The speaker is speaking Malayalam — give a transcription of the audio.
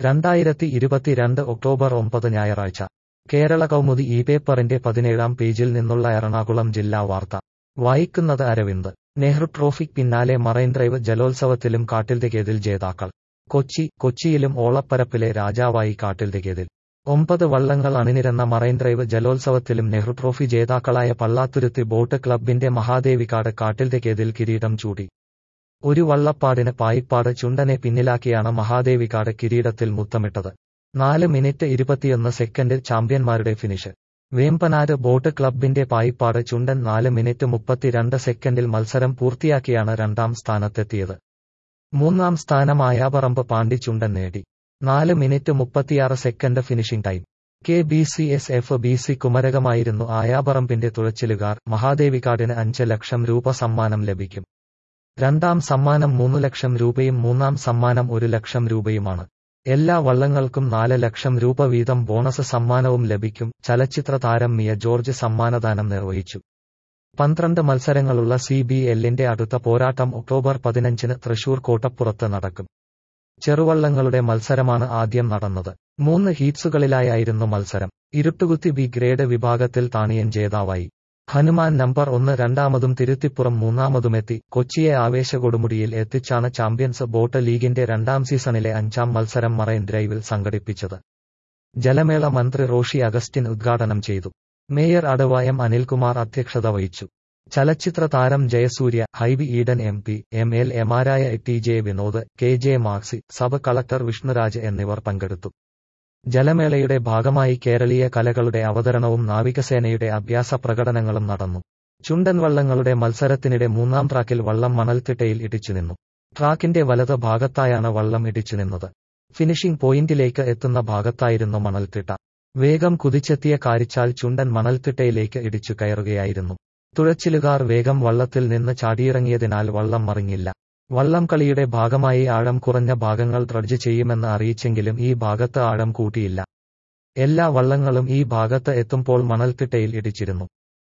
രണ്ടായിരത്തി ഇരുപത്തിരണ്ട് ഒക്ടോബർ ഒമ്പത് ഞായറാഴ്ച കേരള കൗമുദി ഈ പേപ്പറിന്റെ പതിനേഴാം പേജിൽ നിന്നുള്ള എറണാകുളം ജില്ലാ വാർത്ത വായിക്കുന്നത് അരവിന്ദ് നെഹ്റു ട്രോഫിക്ക് പിന്നാലെ മറൈൻ ഡ്രൈവ് ജലോത്സവത്തിലും കാട്ടിൽതെകേതിൽ ജേതാക്കൾ കൊച്ചി കൊച്ചിയിലും ഓളപ്പരപ്പിലെ രാജാവായി കാട്ടിൽതെകേതിൽ ഒമ്പത് വള്ളങ്ങൾ അണിനിരന്ന മറൈൻ ഡ്രൈവ് ജലോത്സവത്തിലും നെഹ്റു ട്രോഫി ജേതാക്കളായ പള്ളാത്തുരുത്തി ബോട്ട് ക്ലബിന്റെ മഹാദേവിക്കാട് കാട്ടിൽതെകേതിൽ കിരീടം ചൂടി ഒരു വള്ളപ്പാടിന് പായിപ്പാട് ചുണ്ടനെ പിന്നിലാക്കിയാണ് മഹാദേവിക്കാട് കിരീടത്തിൽ മുത്തമിട്ടത് നാല് മിനിറ്റ് ഇരുപത്തിയൊന്ന് സെക്കൻഡിൽ ചാമ്പ്യന്മാരുടെ ഫിനിഷ് വേമ്പനാട് ബോട്ട് ക്ലബിന്റെ പായിപ്പാട് ചുണ്ടൻ നാല് മിനിറ്റ് മുപ്പത്തിരണ്ട് സെക്കൻഡിൽ മത്സരം പൂർത്തിയാക്കിയാണ് രണ്ടാം സ്ഥാനത്തെത്തിയത് മൂന്നാം സ്ഥാനം ആയാപറമ്പ് പാണ്ടി ചുണ്ടൻ നേടി നാല് മിനിറ്റ് മുപ്പത്തിയാറ് second finishing time K B C S F B C കുമരകമായിരുന്നു ആയാപറമ്പിന്റെ തുഴച്ചിലുകാർ മഹാദേവിക്കാടിന് അഞ്ച് ലക്ഷം രൂപ സമ്മാനം ലഭിക്കും രണ്ടാം സമ്മാനം മൂന്ന് ലക്ഷം രൂപയും മൂന്നാം സമ്മാനം ഒരു ലക്ഷം രൂപയുമാണ് എല്ലാ വള്ളങ്ങൾക്കും നാല് ലക്ഷം രൂപ വീതം ബോണസ് സമ്മാനവും ലഭിക്കും ചലച്ചിത്ര താരം മിയ ജോർജ് സമ്മാനദാനം നിർവഹിച്ചു പന്ത്രണ്ട് മത്സരങ്ങളുള്ള സി ബി എല്ലിന്റെ അടുത്ത പോരാട്ടം ഒക്ടോബർ പതിനഞ്ചിന് തൃശൂർ കോട്ടപ്പുറത്ത് നടക്കും ചെറുവള്ളങ്ങളുടെ മത്സരമാണ് ആദ്യം നടന്നത് മൂന്ന് ഹീറ്റ്സുകളിലായായിരുന്നു മത്സരം ഇരുട്ടുകുത്തി ബി ഗ്രേഡ് വിഭാഗത്തിൽ താണിയൻ ജേതാവായി ഹനുമാൻ നമ്പർ ഒന്ന് രണ്ടാമതും തിരുത്തിപ്പുറം മൂന്നാമതുമെത്തി കൊച്ചിയെ ആവേശകൊടുമുടിയിൽ എത്തിച്ചാണ് ചാമ്പ്യൻസ് ബോട്ട് ലീഗിന്റെ രണ്ടാം സീസണിലെ അഞ്ചാം മത്സരം മറൈൻ ഡ്രൈവിൽ സംഘടിപ്പിച്ചത് ജലമേള മന്ത്രി റോഷി അഗസ്റ്റിൻ ഉദ്ഘാടനം ചെയ്തു മേയർ അടവായം അനിൽകുമാർ അധ്യക്ഷത വഹിച്ചു ചലച്ചിത്ര താരം Jayasurya Hibi Eden M P M L എമാരായ T J Vinod K J Maxi sub collector Vishnuraj എന്നിവർ പങ്കെടുത്തു ജലമേളയുടെ ഭാഗമായി കേരളീയ കലകളുടെ അവതരണവും നാവികസേനയുടെ അഭ്യാസ പ്രകടനങ്ങളും നടന്നു ചുണ്ടൻ വള്ളങ്ങളുടെ മത്സരത്തിനിടെ മൂന്നാം ട്രാക്കിൽ വള്ളം മണൽത്തിട്ടയിൽ ഇടിച്ചുനിന്നു ട്രാക്കിന്റെ വലത് ഭാഗത്തായാണ് വള്ളം ഇടിച്ചുനിന്നത് ഫിനിഷിംഗ് പോയിന്റിലേക്ക് എത്തുന്ന ഭാഗത്തായിരുന്നു മണൽത്തിട്ട വേഗം കുതിച്ചെത്തിയ കാരിച്ചാൽ ചുണ്ടൻ മണൽത്തിട്ടയിലേക്ക് ഇടിച്ചു കയറുകയായിരുന്നു തുഴച്ചിലുകാർ വേഗം വള്ളത്തിൽ നിന്ന് ചാടിയിറങ്ങിയതിനാൽ വള്ളം മറിഞ്ഞില്ല വള്ളം കളിയുടെ ഭാഗമായി ആഴം കുറഞ്ഞ ഭാഗങ്ങൾ ഡ്രഡ്ജ് ചെയ്യുമെന്ന് അറിയിച്ചെങ്കിലും ഈ ഭാഗത്ത് ആഴം കൂട്ടിയില്ല എല്ലാ വള്ളങ്ങളും ഈ ഭാഗത്ത് എത്തുമ്പോൾ മണൽത്തിട്ടയിൽ ഇടിച്ചിരുന്നു